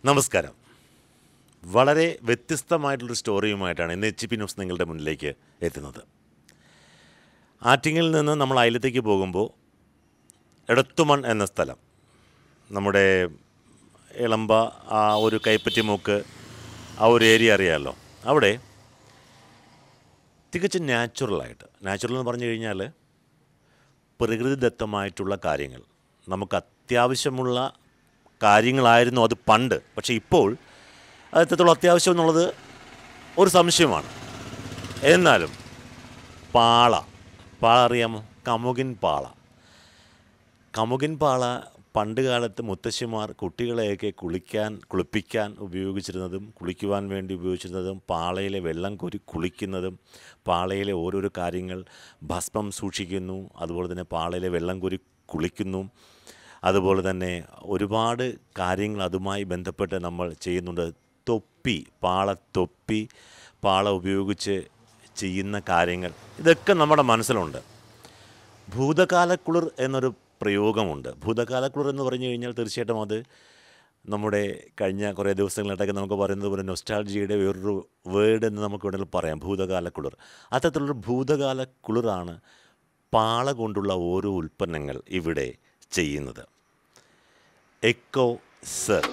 നമസ്കാരം വളരെ വ്യത്യസ്തമായിട്ടുള്ളൊരു സ്റ്റോറിയുമായിട്ടാണ് ഇന്ന് എച്ച് പി ന്യൂസ് നിങ്ങളുടെ മുന്നിലേക്ക് എത്തുന്നത് ആറ്റിങ്ങിൽ നിന്ന് നമ്മൾ അയലത്തേക്ക് പോകുമ്പോൾ എടത്തുമൺ എന്ന സ്ഥലം നമ്മുടെ ഇളമ്പ ആ ഒരു കൈപ്പറ്റിമൂക്ക് ആ ഒരു ഏരിയ അറിയാമല്ലോ അവിടെ തികച്ചും നാച്ചുറലായിട്ട് നാച്ചുറൽ എന്ന് പറഞ്ഞു കഴിഞ്ഞാൽ പ്രകൃതിദത്തമായിട്ടുള്ള കാര്യങ്ങൾ നമുക്ക് അത്യാവശ്യമുള്ള കാര്യങ്ങളായിരുന്നു അത് പണ്ട് പക്ഷേ ഇപ്പോൾ അത് എത്രത്തോളം അത്യാവശ്യം എന്നുള്ളത് ഒരു സംശയമാണ് എന്നാലും പാള പാള അറിയാമോ കമുകിൻ പാള കമുകിൻ പാള പണ്ട് കാലത്ത് മുത്തശ്ശിമാർ കുട്ടികളെയൊക്കെ കുളിക്കാൻ കുളിപ്പിക്കാൻ ഉപയോഗിച്ചിരുന്നതും കുളിക്കുവാൻ വേണ്ടി ഉപയോഗിച്ചിരുന്നതും പാളയിലെ വെള്ളം കോരി കുളിക്കുന്നതും പാളയിലെ ഓരോരോ കാര്യങ്ങൾ ഭസ്മം സൂക്ഷിക്കുന്നു അതുപോലെ തന്നെ പാളയിലെ വെള്ളം കോരി കുളിക്കുന്നു അതുപോലെ തന്നെ ഒരുപാട് കാര്യങ്ങൾ അതുമായി ബന്ധപ്പെട്ട് നമ്മൾ ചെയ്യുന്നുണ്ട് തൊപ്പി പാളത്തൊപ്പി പാള ഉപയോഗിച്ച് ചെയ്യുന്ന കാര്യങ്ങൾ ഇതൊക്കെ നമ്മുടെ മനസ്സിലുണ്ട് ഭൂതകാലക്കുളിർ എന്നൊരു പ്രയോഗമുണ്ട് ഭൂതകാലക്കുളിർ എന്ന് പറഞ്ഞു കഴിഞ്ഞാൽ തീർച്ചയായിട്ടും അത് നമ്മുടെ കഴിഞ്ഞ കുറേ ദിവസങ്ങളായിട്ടൊക്കെ നമുക്ക് പറയുന്നത് പോലെ നൊസ്റ്റാൾജിയുടെ വേറൊരു വേർഡ് എന്ന് നമുക്ക് വേണമെങ്കിൽ പറയാം ഭൂതകാലക്കുളിർ അത്തരത്തിലുള്ളൊരു ഭൂതകാലക്കുളിറാണ് പാള കൊണ്ടുള്ള ഓരോ ഉൽപ്പന്നങ്ങൾ ഇവിടെ ചെയ്യുന്നത് എക്കോ സർ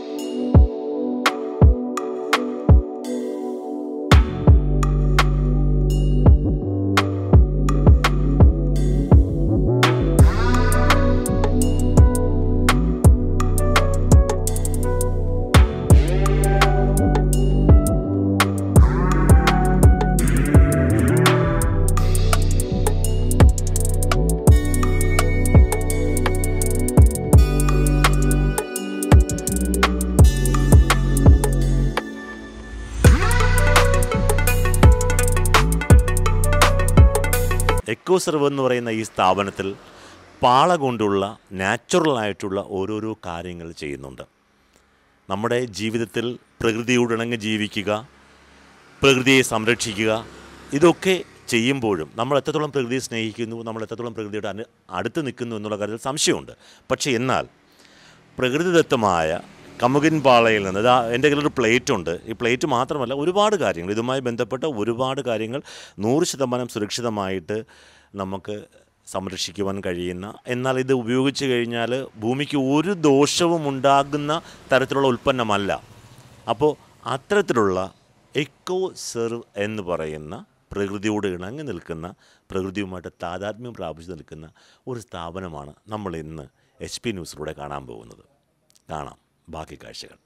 എക്കോ സെർവ് എന്ന് പറയുന്ന ഈ സ്ഥാപനത്തിൽ പാള കൊണ്ടുള്ള നാച്ചുറലായിട്ടുള്ള ഓരോരോ കാര്യങ്ങൾ ചെയ്യുന്നുണ്ട് നമ്മുടെ ജീവിതത്തിൽ പ്രകൃതിയോടിണങ്ങി ജീവിക്കുക പ്രകൃതിയെ സംരക്ഷിക്കുക ഇതൊക്കെ ചെയ്യുമ്പോഴും നമ്മൾ എത്രത്തോളം പ്രകൃതിയെ സ്നേഹിക്കുന്നു നമ്മൾ എത്രത്തോളം പ്രകൃതിയുടെ അനു അടുത്ത് നിൽക്കുന്നു എന്നുള്ള കാര്യത്തിൽ സംശയമുണ്ട് പക്ഷേ എന്നാൽ പ്രകൃതിദത്തമായ കമുകിൻ പാളയിൽ നിന്ന് ഇതാ എൻ്റെ കയ്യിലൊരു പ്ലേറ്റ് ഉണ്ട് ഈ പ്ലേറ്റ് മാത്രമല്ല ഒരുപാട് കാര്യങ്ങൾ ഇതുമായി ബന്ധപ്പെട്ട ഒരുപാട് കാര്യങ്ങൾ നൂറ് ശതമാനം സുരക്ഷിതമായിട്ട് നമുക്ക് സംരക്ഷിക്കുവാൻ കഴിയുന്ന എന്നാൽ ഇത് ഉപയോഗിച്ച് കഴിഞ്ഞാൽ ഭൂമിക്ക് ഒരു ദോഷവും ഉണ്ടാകുന്ന തരത്തിലുള്ള ഉൽപ്പന്നമല്ല അപ്പോൾ അത്തരത്തിലുള്ള എക്കോ സെർവ് എന്ന് പറയുന്ന പ്രകൃതിയോട് ഇണങ്ങി നിൽക്കുന്ന പ്രകൃതിയുമായിട്ട് താതാത്മ്യം പ്രാപിച്ചു നിൽക്കുന്ന ഒരു സ്ഥാപനമാണ് നമ്മൾ ഇന്ന് എച്ച് പി ന്യൂസിലൂടെ കാണാൻ പോകുന്നത് കാണാം ബാക്കി കാഴ്ചകൾ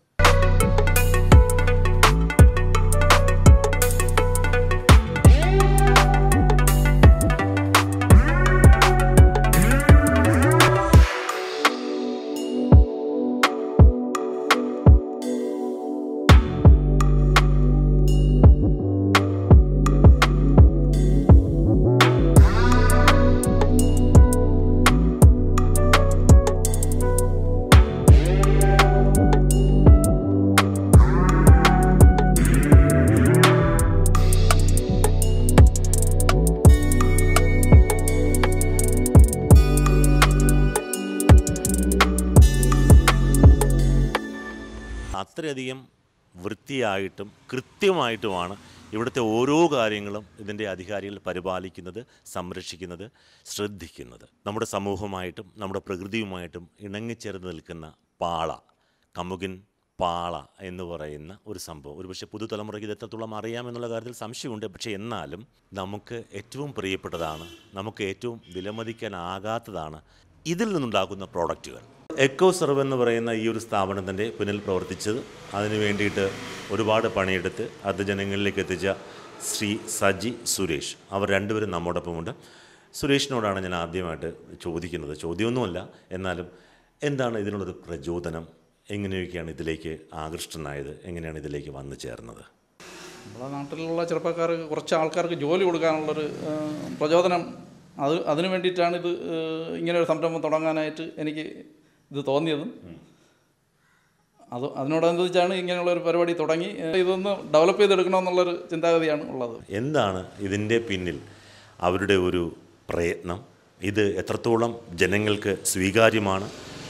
അത്രയധികം വൃത്തിയായിട്ടും കൃത്യമായിട്ടുമാണ് ഇവിടുത്തെ ഓരോ കാര്യങ്ങളും ഇതിൻ്റെ അധികാരികൾ പരിപാലിക്കുന്നത് സംരക്ഷിക്കുന്നത് ശ്രദ്ധിക്കുന്നത് നമ്മുടെ സമൂഹമായിട്ടും നമ്മുടെ പ്രകൃതിയുമായിട്ടും ഇണങ്ങിച്ചേർന്ന് നിൽക്കുന്ന പാള കമുകിൻ പാള എന്ന് പറയുന്ന ഒരു സംഭവം ഒരുപക്ഷെ പുതുതലമുറയ്ക്ക് ഇത് എത്രത്തോളം അറിയാമെന്നുള്ള കാര്യത്തിൽ സംശയമുണ്ട് പക്ഷേ എന്നാലും നമുക്ക് ഏറ്റവും പ്രിയപ്പെട്ടതാണ് നമുക്ക് ഏറ്റവും വിലമതിക്കാനാകാത്തതാണ് ഇതിൽ നിന്നുണ്ടാകുന്ന പ്രോഡക്റ്റുകൾ എക്കോ സെർവ് എന്ന് പറയുന്ന ഈ ഒരു സ്ഥാപനത്തിൻ്റെ പിന്നിൽ പ്രവർത്തിച്ചത് അതിനു വേണ്ടിയിട്ട് ഒരുപാട് പണിയെടുത്ത് അത് ജനങ്ങളിലേക്ക് എത്തിച്ച ശ്രീ സജി സുരേഷ് അവർ രണ്ടുപേരും നമ്മോടൊപ്പമുണ്ട് സുരേഷിനോടാണ് ഞാൻ ആദ്യമായിട്ട് ചോദിക്കുന്നത് ചോദ്യമൊന്നുമല്ല എന്നാലും എന്താണ് ഇതിനുള്ളൊരു പ്രചോദനം എങ്ങനെയൊക്കെയാണ് ഇതിലേക്ക് ആകൃഷ്ടനായത് എങ്ങനെയാണ് ഇതിലേക്ക് വന്നു ചേർന്നത് നമ്മളെ നാട്ടിലുള്ള ചെറുപ്പക്കാർക്ക് കുറച്ച് ആൾക്കാർക്ക് ജോലി കൊടുക്കാനുള്ളൊരു ആ, പ്രചോദനം അത് അതിനു വേണ്ടിയിട്ടാണ് ഇത് ആ, ഇങ്ങനെ ഒരു സംരംഭം തുടങ്ങാനായിട്ട് എനിക്ക് ഇത് തോന്നിയതും അത് അതിനോടനുബന്ധിച്ചാണ് ഇങ്ങനെയുള്ള ഒരു പരിപാടി തുടങ്ങി ആ, ഇതൊന്ന് ഡെവലപ്പ് ചെയ്തെടുക്കണമെന്നുള്ളൊരു ചിന്താഗതിയാണ് ഉള്ളത് എന്താണ് ഇതിൻ്റെ പിന്നിൽ അവരുടെ ഒരു പ്രയത്നം ഇത് എത്രത്തോളം ജനങ്ങൾക്ക് സ്വീകാര്യമാണ്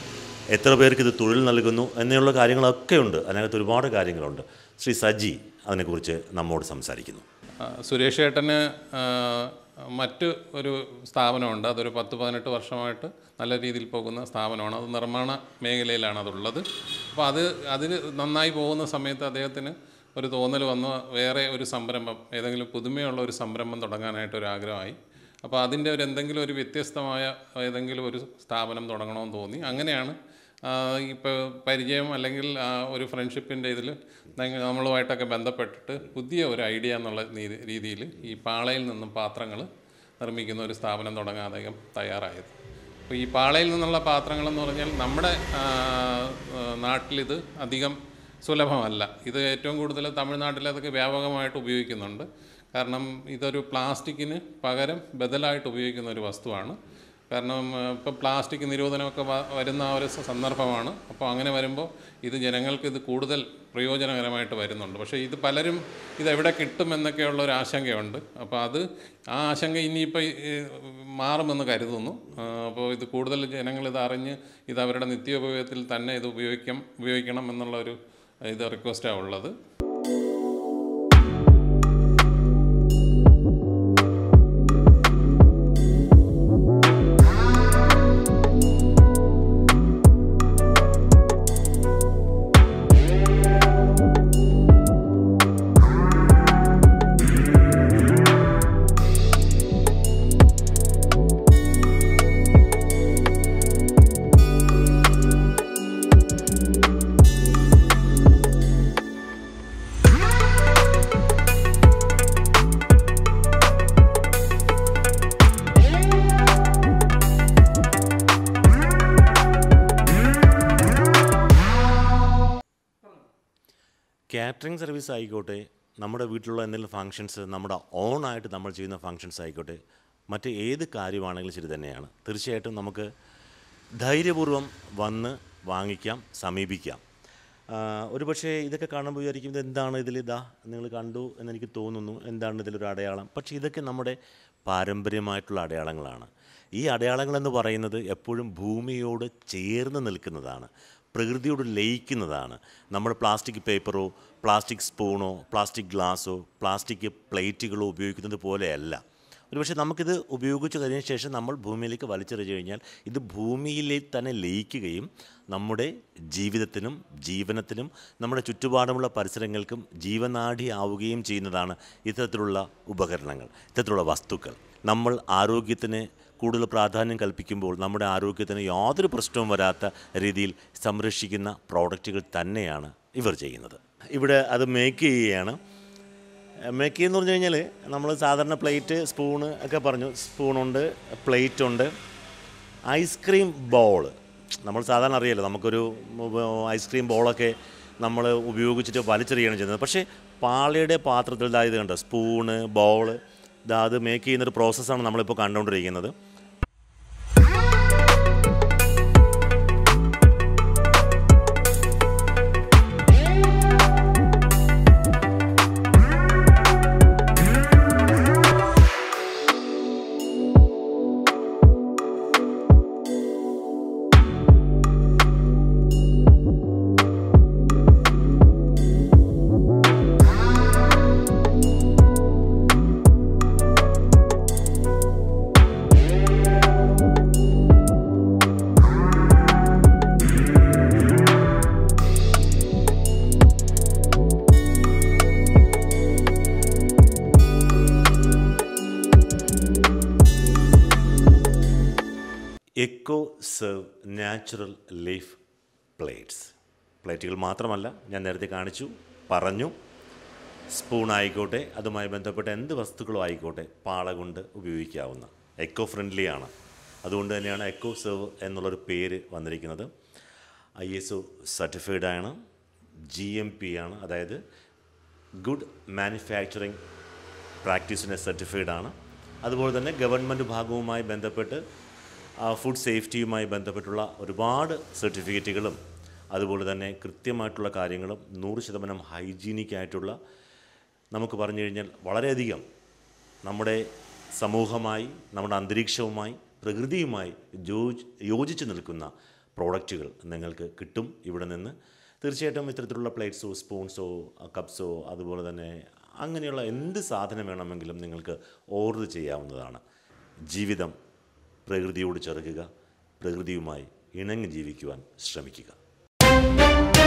എത്ര പേർക്ക് ഇത് തൊഴിൽ നൽകുന്നു എന്നുള്ള കാര്യങ്ങളൊക്കെ ഉണ്ട് അതിനകത്ത് ഒരുപാട് കാര്യങ്ങളുണ്ട് ശ്രീ സജി അതിനെക്കുറിച്ച് നമ്മോട് സംസാരിക്കുന്നു ആ, സുരേഷ് ഏട്ടന് ആ, മറ്റ് ഒരു സ്ഥാപനമുണ്ട് അതൊരു പത്ത് പതിനെട്ട് വർഷമായിട്ട് നല്ല രീതിയിൽ പോകുന്ന സ്ഥാപനമാണ് അത് നിർമ്മാണ മേഖലയിലാണ് അതുള്ളത് അപ്പോൾ അത് അതിന് നന്നായി പോകുന്ന സമയത്ത് അദ്ദേഹത്തിന് ഒരു തോന്നൽ വന്നു വേറെ ഒരു സംരംഭം ഏതെങ്കിലും പുതുമയുള്ള ഒരു സംരംഭം തുടങ്ങാനായിട്ട് ഒരു ആഗ്രഹമായി അപ്പോൾ അതിൻ്റെ ഒരു എന്തെങ്കിലും ഒരു വ്യത്യസ്തമായ ഏതെങ്കിലും ഒരു സ്ഥാപനം തുടങ്ങണമെന്ന് തോന്നി അങ്ങനെയാണ് ഇപ്പോൾ പരിചയം അല്ലെങ്കിൽ ആ, ഒരു ഫ്രണ്ട്ഷിപ്പിൻ്റെ ഇതിൽ നമ്മളുമായിട്ടൊക്കെ ബന്ധപ്പെട്ടിട്ട് പുതിയ ഒരു ഐഡിയ എന്നുള്ള രീതി- രീതിയിൽ ഈ പാളയിൽ നിന്നും പാത്രങ്ങൾ നിർമ്മിക്കുന്ന ഒരു സ്ഥാപനം തുടങ്ങാൻ അദ്ദേഹം തയ്യാറായത് അപ്പോൾ ഈ പാളയിൽ നിന്നുള്ള പാത്രങ്ങളെന്ന് പറഞ്ഞാൽ നമ്മുടെ ആ, ആ, നാട്ടിലിത് അധികം സുലഭമല്ല ഇത് ഏറ്റവും കൂടുതൽ തമിഴ്നാട്ടിൽ അതൊക്കെ വ്യാപകമായിട്ട് ഉപയോഗിക്കുന്നുണ്ട് കാരണം ഇതൊരു പ്ലാസ്റ്റിക്കിന് പകരം ബദലായിട്ട് ഉപയോഗിക്കുന്ന ഒരു വസ്തുവാണ് കാരണം ഇപ്പോൾ പ്ലാസ്റ്റിക് നിരോധനമൊക്കെ വ- വരുന്ന ആ ഒരു സ- സന്ദർഭമാണ് അപ്പോൾ അങ്ങനെ വരുമ്പോൾ ഇത് ജനങ്ങൾക്ക് ഇത് കൂടുതൽ പ്രയോജനകരമായിട്ട് വരുന്നുണ്ട് പക്ഷേ ഇത് പലരും ഇത് എവിടെ കിട്ടും എന്നൊക്കെയുള്ള ഒരു ആശങ്കയുണ്ട് അപ്പോൾ അത് ആ ആശങ്ക ഇനിയിപ്പോൾ മാറുമെന്ന് കരുതുന്നു ആ, അപ്പോൾ ഇത് കൂടുതൽ ജനങ്ങൾ ഇത് അറിഞ്ഞ് ഇത് അവരുടെ നിത്യോപയോഗത്തിൽ തന്നെ ഇത് ഉപയോഗിക്കാം ഉപയോഗിക്കണം എന്നുള്ള ഒരു ഇത് റിക്വസ്റ്റാണ് ഉള്ളത് കാറ്ററിംഗ് സർവീസ് ആയിക്കോട്ടെ നമ്മുടെ വീട്ടിലുള്ള എന്തെങ്കിലും ഫങ്ഷൻസ് നമ്മുടെ ഓൺ ആയിട്ട് നമ്മൾ ചെയ്യുന്ന ഫങ്ഷൻസ് ആയിക്കോട്ടെ മറ്റ് ഏത് കാര്യമാണെങ്കിലും ശരി തന്നെയാണ് തീർച്ചയായിട്ടും നമുക്ക് ധൈര്യപൂർവ്വം വന്ന് വാങ്ങിക്കാം സമീപിക്കാം ആ, ഒരു പക്ഷേ ഇതൊക്കെ കാണുമ്പോൾ വിചാരിക്കും ഇത് എന്താണ് ഇതിൽ ഇതാ നിങ്ങൾ കണ്ടു എന്നെനിക്ക് തോന്നുന്നു എന്താണ് ഇതിലൊരു അടയാളം പക്ഷേ ഇതൊക്കെ നമ്മുടെ പാരമ്പര്യമായിട്ടുള്ള അടയാളങ്ങളാണ് ഈ അടയാളങ്ങൾ എന്ന് പറയുന്നത് എപ്പോഴും ഭൂമിയോട് ചേർന്ന് നിൽക്കുന്നതാണ് പ്രകൃതിയോട് ലയിക്കുന്നതാണ് നമ്മൾ പ്ലാസ്റ്റിക് പേപ്പറോ പ്ലാസ്റ്റിക് സ്പൂണോ പ്ലാസ്റ്റിക് ഗ്ലാസ്സോ പ്ലാസ്റ്റിക് പ്ലേറ്റുകളോ ഉപയോഗിക്കുന്നത് പോലെയല്ല ഒരുപക്ഷെ നമുക്കിത് ഉപയോഗിച്ച് കഴിഞ്ഞ ശേഷം നമ്മൾ ഭൂമിയിലേക്ക് വലിച്ചെറിഞ്ഞു കഴിഞ്ഞാൽ ഇത് ഭൂമിയിലേക്ക് തന്നെ ലയിക്കുകയും നമ്മുടെ ജീവിതത്തിനും ജീവനത്തിനും നമ്മുടെ ചുറ്റുപാടുമുള്ള പരിസരങ്ങൾക്കും ജീവനാടി ആവുകയും ചെയ്യുന്നതാണ് ഇത്തരത്തിലുള്ള ഉപകരണങ്ങൾ ഇത്തരത്തിലുള്ള വസ്തുക്കൾ നമ്മൾ ആരോഗ്യത്തിന് കൂടുതൽ പ്രാധാന്യം കൽപ്പിക്കുമ്പോൾ നമ്മുടെ ആരോഗ്യത്തിന് യാതൊരു പ്രശ്നവും വരാത്ത രീതിയിൽ സംരക്ഷിക്കുന്ന പ്രോഡക്റ്റുകൾ തന്നെയാണ് ഇവർ ചെയ്യുന്നത് ഇവിടെ അത് മേക്ക് ചെയ്യുകയാണ് മേക്ക് ചെയ്യുന്ന പറഞ്ഞു കഴിഞ്ഞാൽ നമ്മൾ സാധാരണ പ്ലേറ്റ് സ്പൂണ് ഒക്കെ പറഞ്ഞു സ്പൂണുണ്ട് പ്ലേറ്റ് ഉണ്ട് ഐസ്ക്രീം ബോൾ നമ്മൾ സാധാരണ അറിയാലോ നമുക്കൊരു ഐസ്ക്രീം ബോളൊക്കെ നമ്മൾ ഉപയോഗിച്ചിട്ട് വലിച്ചെറിയുകയാണ് ചെയ്യുന്നത് പക്ഷേ പാളയുടെ പാത്രത്തിൽ ഇതാ ഇത് കണ്ടോ സ്പൂണ് ബോള് ഇതാ അത് മേക്ക് ചെയ്യുന്നൊരു പ്രോസസ്സാണ് നമ്മളിപ്പോൾ കണ്ടുകൊണ്ടിരിക്കുന്നത് eco serve natural leaf plates പ്ലേറ്റുകൾ മാത്രമല്ല ഞാൻ നേരത്തെ കാണിച്ചു പറഞ്ഞു സ്പൂൺ ആയിക്കോട്ടെ അതുമായി ബന്ധപ്പെട്ട എന്ത് വസ്തുക്കളും ആയിക്കോട്ടെ പാള കൊണ്ട് ഉപയോഗിക്കാവുന്ന എക്കോ ഫ്രണ്ട്ലി ആണ് അതുകൊണ്ട് തന്നെയാണ് എക്കോ സെർവ് എന്നുള്ളൊരു പേര് വന്നിരിക്കുന്നത് ഐ എസ് ഒ സർട്ടിഫൈഡ് ആണ് ജി എം പി ആണ് അതായത് ഗുഡ് മാനുഫാക്ചറിങ് പ്രാക്ടീസിനെ സർട്ടിഫൈഡ് ആണ് അതുപോലെ തന്നെ ഗവൺമെൻറ് ഭാഗവുമായി ബന്ധപ്പെട്ട് ആ, ഫുഡ് സേഫ്റ്റിയുമായി ബന്ധപ്പെട്ടുള്ള ഒരുപാട് സർട്ടിഫിക്കറ്റുകളും അതുപോലെ തന്നെ കൃത്യമായിട്ടുള്ള കാര്യങ്ങളും നൂറ് ശതമാനം ഹൈജീനിക് ആയിട്ടുള്ള നമുക്ക് പറഞ്ഞു കഴിഞ്ഞാൽ വളരെയധികം നമ്മുടെ സമൂഹമായി നമ്മുടെ അന്തരീക്ഷവുമായി പ്രകൃതിയുമായി യോജ് യോജിച്ച് നിൽക്കുന്ന പ്രോഡക്റ്റുകൾ നിങ്ങൾക്ക് കിട്ടും ഇവിടെ നിന്ന് തീർച്ചയായിട്ടും ഇത്തരത്തിലുള്ള പ്ലേറ്റ്സോ സ്പൂൺസോ കപ്സോ അതുപോലെ തന്നെ അങ്ങനെയുള്ള എന്ത് സാധനം വേണമെങ്കിലും നിങ്ങൾക്ക് ഓർഡർ ചെയ്യാവുന്നതാണ് ജീവിതം പ്രകൃതിയോട് ചെറുക്കുക പ്രകൃതിയുമായി ഇണങ്ങി ജീവിക്കുവാൻ ശ്രമിക്കുക